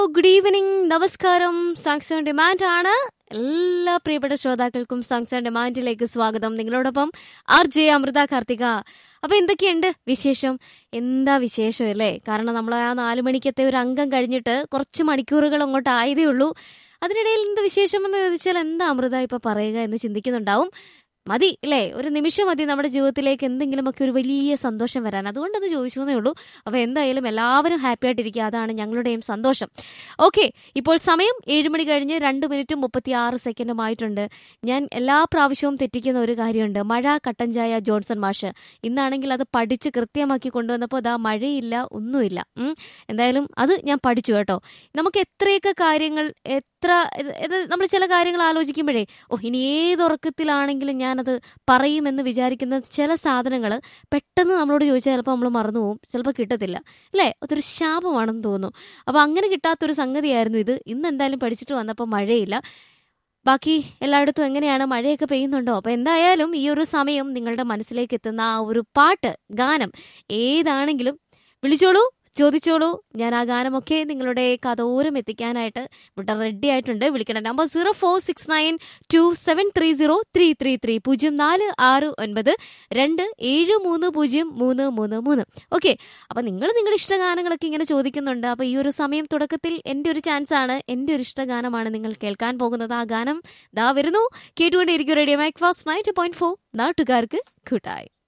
Good evening നമസ്കാരം songs on demand ആണ് എല്ലാ പ്രിയപ്പെട്ട ശ്രോതാക്കൾക്കും സോങ്സ് ഓൺ ഡിമാൻഡിലേക്ക് സ്വാഗതം നിങ്ങളോടൊപ്പം ആർ ജെ അമൃത കാർത്തിക അപ്പൊ എന്തൊക്കെയുണ്ട് വിശേഷം എന്താ വിശേഷം അല്ലേ കാരണം നമ്മൾ ആ നാലു മണിക്കത്തെ ഒരു അംഗം കഴിഞ്ഞിട്ട് കുറച്ച് മണിക്കൂറുകൾ അങ്ങോട്ട് ആയതേ ഉള്ളൂ അതിനിടയിൽ എന്ത് വിശേഷം എന്ന് ചോദിച്ചാൽ എന്താ അമൃത ഇപ്പൊ പറയുക എന്ന് ചിന്തിക്കുന്നുണ്ടാവും മതി അല്ലേ ഒരു നിമിഷം മതി നമ്മുടെ ജീവിതത്തിലേക്ക് എന്തെങ്കിലുമൊക്കെ ഒരു വലിയ സന്തോഷം വരാൻ അതുകൊണ്ട് അത് ചോദിച്ചു എന്നേ ഉള്ളൂ അപ്പോൾ എന്തായാലും എല്ലാവരും ഹാപ്പി ആയിട്ടിരിക്കുക അതാണ് ഞങ്ങളുടെയും സന്തോഷം ഓക്കെ ഇപ്പോൾ സമയം ഏഴ് മണി കഴിഞ്ഞ് രണ്ട് മിനിറ്റും മുപ്പത്തി ആറ് സെക്കൻഡും ആയിട്ടുണ്ട് ഞാൻ എല്ലാ പ്രാവശ്യവും തെറ്റിക്കുന്ന ഒരു കാര്യമുണ്ട് മഴ കട്ടഞ്ചായ ജോൺസൺ മാഷ് ഇന്നാണെങ്കിൽ അത് പഠിച്ച് കൃത്യമാക്കി കൊണ്ടുവന്നപ്പോൾ അതാ മഴയില്ല ഒന്നുമില്ല ഉം. എന്തായാലും അത് ഞാൻ പഠിച്ചു കേട്ടോ നമുക്ക് എത്രയൊക്കെ കാര്യങ്ങൾ എത്ര ഇത് ഇത് നമ്മൾ ചില കാര്യങ്ങൾ ആലോചിക്കുമ്പോഴേ ഓ ഇനി ഏതുറക്കത്തിലാണെങ്കിലും ഞാനത് പറയുമെന്ന് വിചാരിക്കുന്ന ചില സാധനങ്ങൾ പെട്ടെന്ന് നമ്മളോട് ചോദിച്ചാൽ ചിലപ്പോൾ നമ്മൾ മറന്നു പോകും ചിലപ്പോൾ കിട്ടത്തില്ല അല്ലേ അതൊരു ശാപമാണെന്ന് തോന്നുന്നു അപ്പോൾ അങ്ങനെ കിട്ടാത്തൊരു സംഗതിയായിരുന്നു ഇത് ഇന്ന് എന്തായാലും പഠിച്ചിട്ട് വന്നപ്പോൾ മഴയില്ല ബാക്കി എല്ലായിടത്തും എങ്ങനെയാണ് മഴയൊക്കെ പെയ്യുന്നുണ്ടോ അപ്പോൾ എന്തായാലും ഈ ഒരു സമയം നിങ്ങളുടെ മനസ്സിലേക്ക് എത്തുന്ന ആ ഒരു പാട്ട് ഗാനം ഏതാണെങ്കിലും വിളിച്ചോളൂ ചോദിച്ചോളൂ ഞാൻ ആ ഗാനമൊക്കെ നിങ്ങളുടെ കഥോരം എത്തിക്കാനായിട്ട് ഇവിടെ റെഡി ആയിട്ടുണ്ട് വിളിക്കണം number zero four six nine two seven three zero three three three പൂജ്യം നാല് ആറ് ഒൻപത് രണ്ട് ഏഴ് മൂന്ന് പൂജ്യം മൂന്ന് മൂന്ന് മൂന്ന് ഓക്കെ അപ്പം നിങ്ങൾ നിങ്ങളുടെ ഇഷ്ടഗാനങ്ങളൊക്കെ ഇങ്ങനെ ചോദിക്കുന്നുണ്ട് അപ്പോൾ ഈ ഒരു സമയം തുടക്കത്തിൽ എൻ്റെ ഒരു ചാൻസ് ആണ് എൻ്റെ ഒരു ഇഷ്ടഗാനമാണ് നിങ്ങൾ കേൾക്കാൻ പോകുന്നത് ആ ഗാനം ദാ വരുന്നു കേട്ടുകൊണ്ടേയിരിക്കും radio MACFAST ninety point four നാട്ടുകാർക്ക് കൂട്ടായി